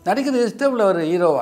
நடிக்கிறது இஷ்டம் இல்லை அவர் ஹீரோவா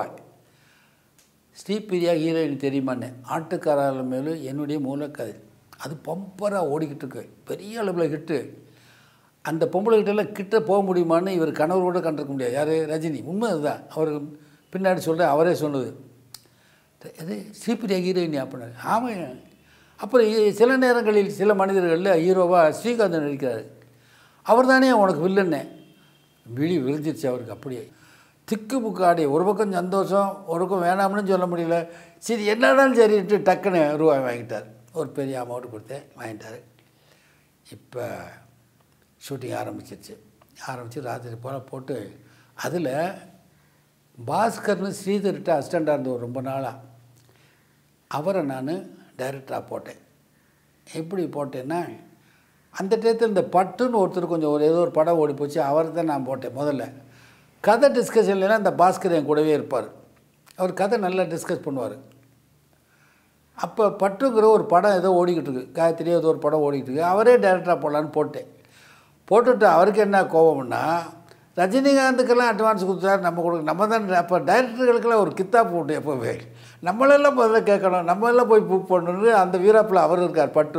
ஸ்ரீபிரியா ஹீரோயின் தெரியுமான்னு ஆட்டுக்காரால மேலும் என்னுடைய மூலக்கதை அது பம்பராக ஓடிக்கிட்டு இருக்கு பெரிய அளவில் ஹிட்டு அந்த பொம்பளை கிட்டலாம் கிட்ட போக முடியுமான்னு இவர் கணவர் கூட கண்டிருக்க முடியாது யார் ரஜினி உண்மை அதுதான் அவர் பின்னாடி சொல்கிற அவரே சொன்னது அது ஸ்ரீபிரியா ஹீரோயின் அப்படின்னாரு ஆமாம் அப்புறம் இ- சில நேரங்களில் சில மனிதர்களில் ஹீரோவாக ஸ்ரீகாந்த் நடிக்கிறாரு அவர் தானே உனக்கு வில்லன்னு விழி விரிஞ்சிருச்சு அவருக்கு அப்படியே திக்கு புக்காடி ஒரு பக்கம் சந்தோஷம் ஒரு பக்கம் வேணாம்னு சொல்ல முடியல சரி என்னடாலும் சரிட்டு டக்குன்னு ரூபாய் வாங்கிட்டார் ஒரு பெரிய அமௌண்ட் கொடுத்தேன் வாங்கிட்டார் இப்போ ஷூட்டிங் ஆரம்பிச்சிருச்சு ஆரம்பித்து ராத்திரி போல் போட்டு அதில் பாஸ்கர்னு ஸ்ரீதர்கிட்ட அசிஸ்டண்டாக இருந்தவர் ரொம்ப நாளாக அவரை நான் டைரக்டராக போட்டேன் எப்படி போட்டேன்னா அந்த டயத்தில் இந்த பட்டுன்னு ஒருத்தர் கொஞ்சம் ஒரு ஏதோ ஒரு படம் ஓடி போச்சு அவரை தான் நான் போட்டேன் முதல்ல கதை டிஸ்கஷன்லாம் இந்த பாஸ்கர் என் கூடவே இருப்பார் அவர் கதை நல்லா டிஸ்கஸ் பண்ணுவார் அப்போ பட்டுங்கிற ஒரு படம் ஏதோ ஓடிக்கிட்டு இருக்கு காயத்ரி ஏதோ ஒரு படம் ஓடிக்கிட்டு இருக்கு அவரே டைரக்டராக போடலான்னு போட்டேன் போட்டுட்டு அவருக்கு என்ன கோபம்னா ரஜினிகாந்துக்கெல்லாம் அட்வான்ஸ் கொடுத்தாரு நம்ம கொடுக்க நம்ம தான் அப்போ டைரக்டர்களுக்கெல்லாம் ஒரு கித்தாப் போட்டு எப்போவே நம்மளெல்லாம் முதல்ல கேட்கணும் நம்ம எல்லாம் போய் புக் பண்ணணுன்னு அந்த வீராப்பில் அவர் இருக்கார் பட்டு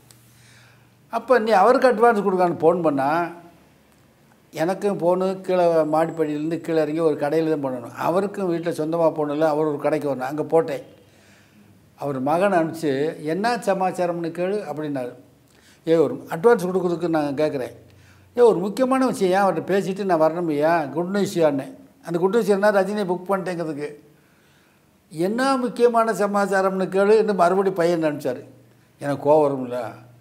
அப்போ நீ அவருக்கு அட்வான்ஸ் கொடுக்கான்னு ஃபோன் பண்ணால் எனக்கும் போகணும் கீழே மாடிப்படியிலேருந்து கீழே இறங்கி ஒரு கடையில் தான் பண்ணணும் அவருக்கும் வீட்டில் சொந்தமாக போகணும்ல அவர் ஒரு கடைக்கு வரணும் அங்கே போட்டேன் அவர் மகன் அனுப்பிச்சு என்ன சமாச்சாரம்னு கேளு அப்படின்னாரு ஏ ஒரு அட்வான்ஸ் கொடுக்குறதுக்கு நான் கேட்குறேன் ஏ ஒரு முக்கியமான விஷயம் ஏன் அவர்கிட்ட பேசிட்டு நான் வரணும் ஏன் குட் நியூஸ் யான்னு அந்த குட் நியூஸ் என்ன ரஜினியை புக் பண்ணிட்டேங்கிறதுக்கு என்ன முக்கியமான சமாச்சாரம்னு கேளு இன்னும் மறுபடியும் பையன் அனுப்பிச்சார் எனக்கு கோவம் வரும்ல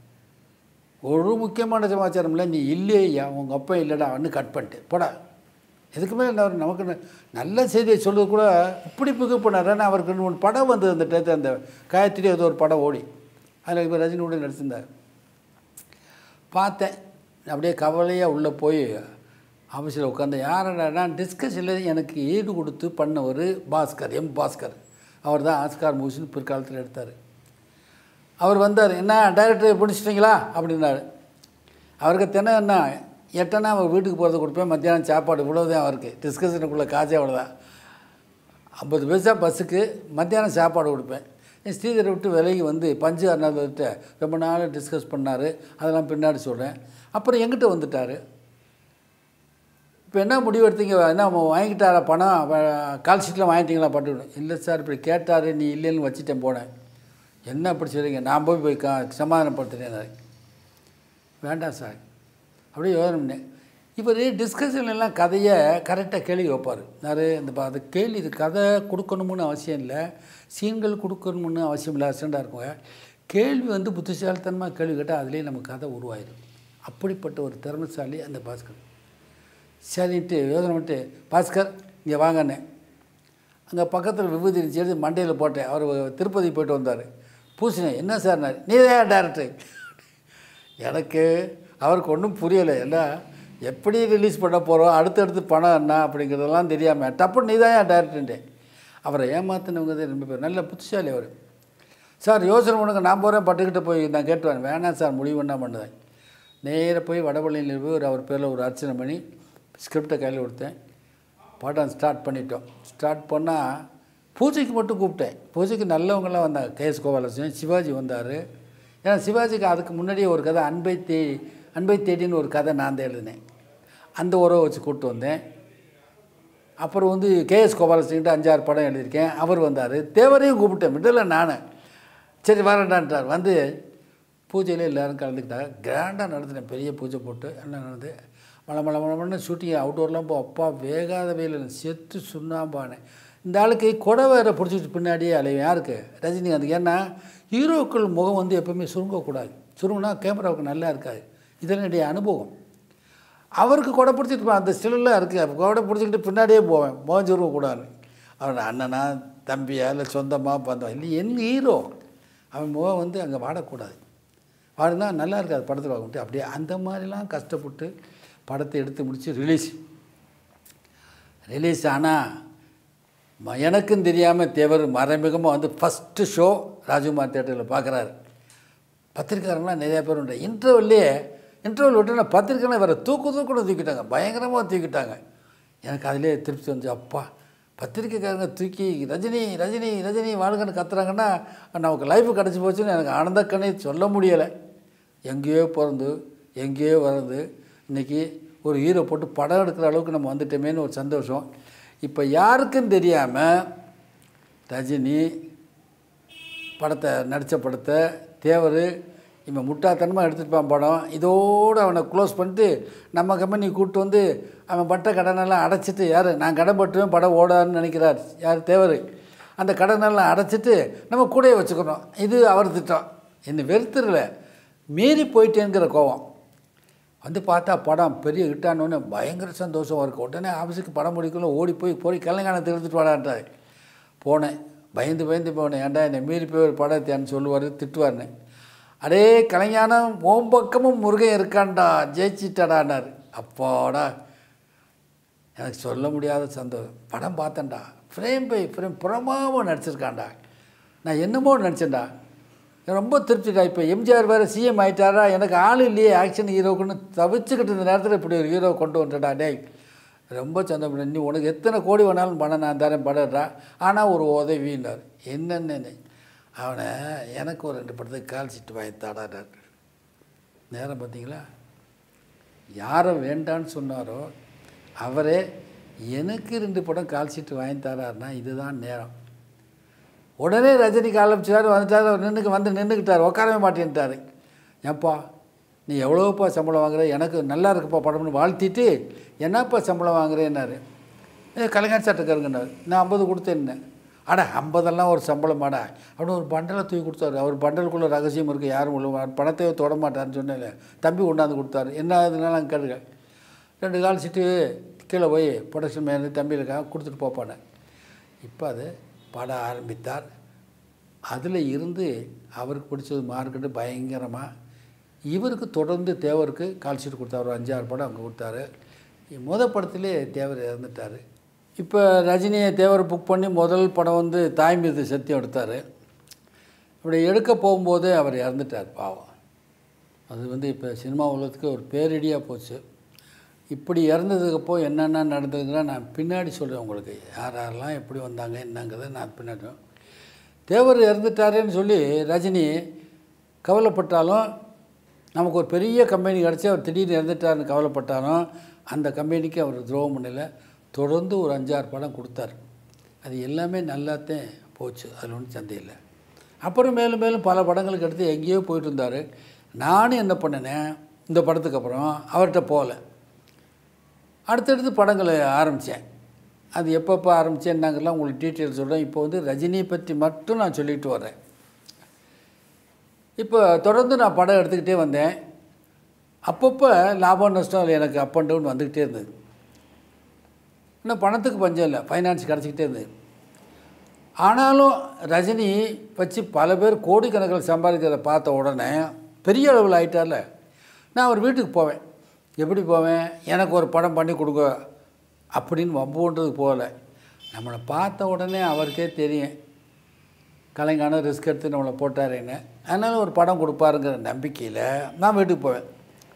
ஒரு முக்கியமான சமாச்சாரம் இல்லை நீ இல்லையா உங்கள் அப்பா இல்லைடா அவனு கட் பண்ணிட்டேன் போடா இதுக்கு மேலே என்ன நமக்கு ந- நல்ல செய்தியை சொல்றது கூட இப்படி பிக்கப் பண்ணார் ஆனால் அவருக்கு ரெண்டு மூணு படம் வந்தது அந்த டயத்தில் அந்த காயத்ரி ஏதோ ஒரு படம் ஓடி அதில் இப்போ ரஜினி கூட நடிச்சிருந்தார் பார்த்தேன் அப்படியே கவலையாக உள்ளே போய் ஆஃபீஸில் உட்காந்து யாரடா டிஸ்கஷனில் எனக்கு ஈடு கொடுத்து பண்ணவர் பாஸ்கர் எம் பாஸ்கர் அவர் தான் ஆஸ்கார் மூவிஸ்னு பிற்காலத்தில் எடுத்தார் அவர் வந்தார் என்ன டைரக்டர் பிடிச்சிட்டிங்களா அப்படின்னாரு அவருக்கு தினம் என்ன எட்டனா அவர் வீட்டுக்கு போகிறது கொடுப்பேன் மத்தியானம் சாப்பாடு இவ்வளோதான் அவருக்கு டிஸ்கஷனுக்குள்ளே காசே அவ்வளோதான் ஐம்பது பைசா பஸ்ஸுக்கு மத்தியானம் சாப்பாடு கொடுப்பேன் என் ஸ்ரீதரை விட்டு விலகி வந்து பஞ்சு அண்ணாவிட்ட ரொம்ப நாள் டிஸ்கஸ் பண்ணார் அதெல்லாம் பின்னாடி சொல்கிறேன் அப்புறம் எங்கிட்ட வந்துட்டார் இப்போ என்ன முடிவு எடுத்தீங்க என்ன அவன் வாங்கிட்டாரா பணம் அவ- கால் ஷீட்லாம் வாங்கிட்டீங்களா பட்டு இல்லை சார் இப்படி கேட்டார் நீ இல்லைன்னு வச்சுட்டேன் போனேன் என்ன அப்படி சொல்றீங்க நான் போய் போய் கா சமாதானப்படுத்துறேன் வேண்டாம் சார் அப்படியே யோசனை பண்ணேன் இவர் டிஸ்கஷன் எல்லாம் கதையை கரெக்டாக கேள்வி வைப்பார் நிறைய இந்த ப- அது கேள்வி இது கதை கொடுக்கணும்னு அவசியம் இல்லை சீன்கள் கொடுக்கணும்னு அவசியம் இல்லை அசண்டாக இருக்குங்க கேள்வி வந்து புத்திசாலித்தனமாக கேள்வி கேட்டால் அதுலேயே நம்ம கதை உருவாயிடும் அப்படிப்பட்ட ஒரு திறமைசாலி அந்த பாஸ்கர் சரின்ட்டு யோசனை பண்ணிட்டு பாஸ்கர் இங்கே வாங்கண்ணே அங்கே பக்கத்தில் விபூதி இருந்துச்சு மண்டையில் போட்டேன் அவர் திருப்பதி போயிட்டு வந்தார் பூசினேன் என்ன சார் நீ தான் டேரக்டர் எனக்கு அவருக்கு ஒன்றும் புரியலை எல்லாம் எப்படி ரிலீஸ் பண்ண போகிறோம் அடுத்தடுத்து பணம் என்ன அப்படிங்கிறதெல்லாம் தெரியாமல் டப்புன்னு நீ தான் டேரக்டர்ன்ட்டேன் அவரை ஏமாத்தினவங்க தான் ரொம்ப பேர் நல்ல புத்திசாலி அவர் சார் யோசனை பண்ணுங்க நான் போகிறேன் பட்டுக்கிட்ட போய் நான் கேட்டுவேன் வேணாம் சார் முடிவு என்ன பண்ணுவேன் நேராக போய் வடபள்ளியில் போய் ஒரு அவர் பேரில் ஒரு அர்ச்சனை பண்ணி ஸ்கிரிப்டை கையில் கொடுத்தேன் படம் ஸ்டார்ட் பண்ணிட்டோம் ஸ்டார்ட் பண்ணால் பூஜைக்கு மட்டும் கூப்பிட்டேன் பூஜைக்கு நல்லவங்களாம் வந்தாங்க கேஎஸ் கோபாலசிவன் சிவாஜி வந்தார் ஏன்னா சிவாஜிக்கு அதுக்கு முன்னாடியே ஒரு கதை அன்பை தே அன்பை தேடின்னு ஒரு கதை நான் தான் எழுதினேன் அந்த உறவை வச்சு கூப்பிட்டு வந்தேன் அப்புறம் வந்து கேஎஸ் கோபாலசிங்கிட்ட அஞ்சாறு படம் எழுதியிருக்கேன் அவர் வந்தார் தேவரையும் கூப்பிட்டேன் மிடில் நான் சரி வரேன்டான்ட்டார் வந்து பூஜையில் எல்லோரும் கலந்துக்கிட்டாங்க கிராண்டாக நடத்தினேன் பெரிய பூஜை போட்டு எல்லாம் நடந்து மழை மழை மழை மழை ஷூட்டிங் அவுட்டோர்லாம் போ அப்பா வேகாத வெயில் செத்து சுண்ணாம்பானேன் இந்த ஆளுக்கு கொடை வேற பிடிச்சிட்டு பின்னாடியே அலையும் யாருக்கு ரஜினிகாந்த் ஏன்னா ஹீரோக்கள் முகம் வந்து எப்பவுமே சுருங்கக்கூடாது சுருங்கினா கேமராவுக்கு நல்லா இருக்காது இதெல்லாம் என்னுடைய அனுபவம் அவருக்கு கொடை பிடிச்சிட்டு போ- அந்த ஸ்டில்லாம் இருக்குது அப்போ கொடை பிடிச்சிக்கிட்டு பின்னாடியே போவேன் மோஞ்சுருவ கூடாது அவன் அண்ணனா தம்பியா இல்லை சொந்தமாக பந்தம் இல்லை என் ஹீரோ அவன் முகம் வந்து அங்கே வாடக்கூடாது வாடினா நல்லா இருக்காது படத்தில் வாங்கிட்டு அப்படியே அந்த மாதிரிலாம் கஷ்டப்பட்டு படத்தை எடுத்து முடித்து ரிலீஸ் ரிலீஸ் ஆனால் எனக்கும் தெரியாமல் தேவர் மறைமுகமாக வந்து ஃபஸ்ட்டு ஷோ ராஜகுமார் தேட்டரில் பார்க்குறாரு பத்திரிக்காரங்களாம் நிறையா பேர் உண்டு இன்டர்வல்லையே இன்டர்வல் விட்டு நான் பத்திரிக்கைலாம் வேறு தூக்கு தூக்குன்னு தூக்கிட்டாங்க பயங்கரமாக தூக்கிட்டாங்க எனக்கு அதிலே திருப்தி வந்து அப்பா பத்திரிக்கைக்காரங்க தூக்கி ரஜினி ரஜினி ரஜினி வாழ்கன்னு கத்துறாங்கன்னா நமக்கு லைஃப் கிடச்சி போச்சுன்னு எனக்கு ஆனந்த கண்ணை சொல்ல முடியலை எங்கேயோ பிறந்து எங்கேயோ வளர்ந்து இன்றைக்கி ஒரு ஹீரோ போட்டு படம் எடுக்கிற அளவுக்கு நம்ம வந்துட்டோமேன்னு ஒரு சந்தோஷம் இப்போ யாருக்கும் தெரியாமல் ரஜினி படத்தை நடித்த படத்தை தேவர் இவன் முட்டாத்தனமாக எடுத்துருப்பான் படம் இதோடு அவனை க்ளோஸ் பண்ணிட்டு நம்ம கம்பெனி கூப்பிட்டு வந்து அவன் பட்ட கடனெல்லாம் அடைச்சிட்டு யார் நான் கடன் பட்டுவேன் படம் ஓடாதுன்னு நினைக்கிறார் யார் தேவர் அந்த கடனெல்லாம் அடைச்சிட்டு நம்ம கூடயே வச்சுக்கணும் இது அவர் திட்டம் என்னை வெறுத்துருல மீறி போயிட்டேங்கிற கோவம் வந்து பார்த்தா படம் பெரிய ஹிட்டானோன்னு பயங்கர சந்தோஷம் இருக்குது உடனே ஆஃபீஸுக்கு படம் முடிக்கல ஓடி போய் போய் கல்யாணத்தை எடுத்துகிட்டு வாடான்ட்டார் போனேன் பயந்து பயந்து போனேன் ஏன்டா என்னை மீறி போய் ஒரு படத்தையான்னு சொல்லுவார் திட்டுவார்னு அடே கலைஞானம் ஓம் பக்கமும் முருகன் இருக்கான்டா ஜெயிச்சிட்டாடான்னார் அப்பாடா எனக்கு சொல்ல முடியாத சந்தோஷம் படம் பார்த்தேன்டா ஃப்ரேம் பை ஃப்ரேம் புறமாவும் நடிச்சிருக்கான்டா நான் என்னமோ நினச்சேன்டா எனக்கு ரொம்ப திருப்திடா இப்போ எம்ஜிஆர் வேறு சிஎம் ஆகிட்டாரா எனக்கு ஆள் இல்லையே ஆக்ஷன் ஹீரோக்குன்னு தவிச்சுக்கிட்டு இருந்த நேரத்தில் இப்படி ஒரு ஹீரோ கொண்டு வந்துட்டா டேய் ரொம்ப சந்தோஷம் நீ உனக்கு எத்தனை கோடி வேணாலும் பணம் நான் தரேன் படறா ஆனால் ஒரு உதவின்னார் என்னென்னு அவனை எனக்கு ஒரு ரெண்டு படத்துக்கு கால் சீட்டு வாங்கி தாடாடார் நேரம் பார்த்தீங்களா யாரை வேண்டான்னு சொன்னாரோ அவரே எனக்கு ரெண்டு படம் கால் சீட்டு வாங்கி தராருன்னா இதுதான் நேரம் உடனே ரஜினிக்கு ஆரம்பிச்சார் வந்துட்டார் அவர் நின்றுக்கு வந்து நின்றுக்கிட்டார் உட்காரவே மாட்டேன்ட்டார் ஏப்பா நீ எவ்வளோப்பா சம்பளம் வாங்குற எனக்கு நல்லா இருக்குப்பா படம்னு வாழ்த்திட்டு என்னப்பா சம்பளம் வாங்குறேன்னாரு ஏ கலைஞர் சட்டக்காரங்கன்னாரு நான் ஐம்பது கொடுத்தேன்னேன் அட ஐம்பதெல்லாம் ஒரு சம்பளமாடா அப்படின்னு ஒரு பண்டலை தூக்கி கொடுத்தாரு அவர் பண்டலுக்குள்ளே ரகசியம் இருக்குது யாரும் உள்ள பணத்தை தொட மாட்டார்னு சொன்னேன் தம்பி கொண்டாந்து கொடுத்தாரு என்ன ஆகுதுனாலும் அங்கே கேட்டுக்க ரெண்டு கால் சீட்டு கீழே போய் ப்ரொடக்ஷன் மேனேஜர் தம்பி இருக்காங்க கொடுத்துட்டு போப்பானேன் இப்போ அது பாட ஆரம்பித்தார் அதில் இருந்து அவருக்கு பிடிச்சது மார்க்கெட்டு பயங்கரமாக இவருக்கு தொடர்ந்து தேவருக்கு கால் ஷீட் கொடுத்தாரு ஒரு அஞ்சாறு படம் அங்கே கொடுத்தாரு முத படத்திலே தேவர் இறந்துட்டார் இப்போ ரஜினியை தேவர் புக் பண்ணி முதல் படம் வந்து தாய் மீது சத்தியம் எடுத்தார் இப்படி எடுக்க போகும்போதே அவர் இறந்துட்டார் பாவம் அது வந்து இப்போ சினிமா உலகத்துக்கு ஒரு பேரிடியாக போச்சு இப்படி இறந்ததுக்கப்போ என்னென்ன நடந்ததுன்னா நான் பின்னாடி சொல்கிறேன் உங்களுக்கு யார் யாரெல்லாம் எப்படி வந்தாங்க என்னங்கிறத நான் பின்னாடி தேவர் இறந்துட்டாரேன்னு சொல்லி ரஜினி கவலைப்பட்டாலும் நமக்கு ஒரு பெரிய கம்பெனி கிடச்சி அவர் திடீர்னு இறந்துட்டாருன்னு கவலைப்பட்டாலும் அந்த கம்பெனிக்கு அவர் துரோகம் பண்ணல தொடர்ந்து ஒரு அஞ்சாறு படம் கொடுத்தாரு அது எல்லாமே நல்லாத்தான் போச்சு அதில் ஒன்றும் சந்தேகம் இல்லை அப்புறம் மேலும் மேலும் பல படங்களுக்கு எடுத்து எங்கேயோ போயிட்டு இருந்தார் நானும் என்ன பண்ணினேன் இந்த படத்துக்கு அப்புறம் அவர்கிட்ட போகல அடுத்தடுத்து படங்களை ஆரம்பித்தேன் அது எப்பப்போ ஆரம்பித்தேன்னாங்கலாம் உங்களுக்கு டீட்டெயில் சொல்கிறேன் இப்போ வந்து ரஜினியை பற்றி மட்டும் நான் சொல்லிட்டு வரேன் இப்போ தொடர்ந்து நான் படம் எடுத்துக்கிட்டே வந்தேன் அப்பப்போ லாபம் நஷ்டம் எனக்கு அப் அண்ட் டவுன் வந்துக்கிட்டே இருந்தது இன்னும் பணத்துக்கு பஞ்சம் இல்லை ஃபைனான்ஸ் கிடச்சிக்கிட்டே இருந்தது ஆனாலும் ரஜினி வச்சு பல பேர் கோடிக்கணக்கில் சம்பாதிக்கிறத பார்த்த உடனே பெரிய அளவில் ஆகிட்டார்ல நான் அவர் வீட்டுக்கு போவேன் எப்படி போவேன் எனக்கு ஒரு படம் பண்ணி கொடுங்க அப்படின்னு வம்புன்றதுக்கு போகல நம்மளை பார்த்த உடனே அவருக்கே தெரியும் கலைஞான ரிஸ்க் எடுத்து நம்மளை போட்டாருன்னு அதனால் ஒரு படம் கொடுப்பாருங்கிற நம்பிக்கையில் நான் வீட்டுக்கு போவேன்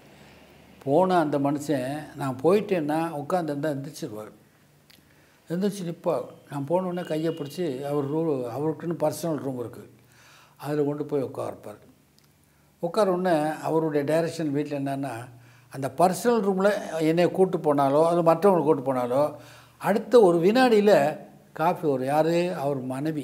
போன அந்த மனுஷன் நான் போயிட்டேன்னா உட்காந்துருந்தா எந்திரிச்சிருவார் எந்திரிச்சு நிற்பார் நான் போனோடனே கையை பிடிச்சி அவர் ரூ அவருக்குன்னு பர்சனல் ரூம் இருக்குது அதில் கொண்டு போய் உட்கார்ப்பார் உட்கார உடனே அவருடைய டைரக்ஷன் வீட்டில் என்னென்னா அந்த பர்சனல் ரூமில் என்னை கூட்டு போனாலோ அது மற்றவங்களை கூட்டு போனாலோ அடுத்த ஒரு வினாடியில் காஃபி ஒரு யார் அவர் மனைவி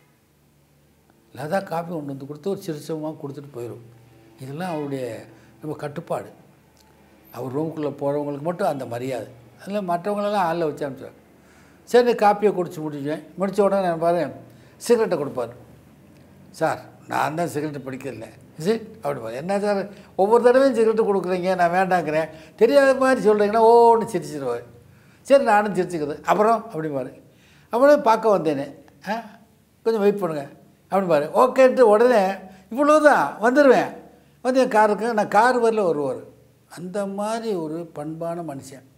லதா காஃபி கொண்டு வந்து கொடுத்து ஒரு சிறுசமாக கொடுத்துட்டு போயிடும் இதெல்லாம் அவருடைய நம்ம கட்டுப்பாடு அவர் ரூமுக்குள்ளே போகிறவங்களுக்கு மட்டும் அந்த மரியாதை அதில் மற்றவங்களெல்லாம் ஆளில் வச்சு அனுப்பிச்சார் சரி காப்பியை குடிச்சு முடிச்சேன் முடித்த உடனே நான் பாரு சிகரெட்டை கொடுப்பார் சார் நான் தான் சிகரெட்டு பிடிக்கல சரி அப்படி பாரு என்ன சார் ஒவ்வொரு தடவையும் சிகரெட்டு கொடுக்குறீங்க நான் வேண்டாங்கிறேன் தெரியாத மாதிரி சொல்கிறீங்கன்னா ஓன்னு சிரிச்சிடுவார் சரி நானும் சிரிச்சுக்கிறது அப்புறம் அப்படி பாரு அப்புறம் பார்க்க வந்தேனே ஆ கொஞ்சம் வெயிட் பண்ணுங்கள் அப்படி பாரு ஓகேன்ட்டு உடனே இவ்வளோ தான் வந்துடுவேன் வந்து என் காருக்கு நான் கார் வரல வருவார் அந்த மாதிரி ஒரு பண்பான மனுஷன்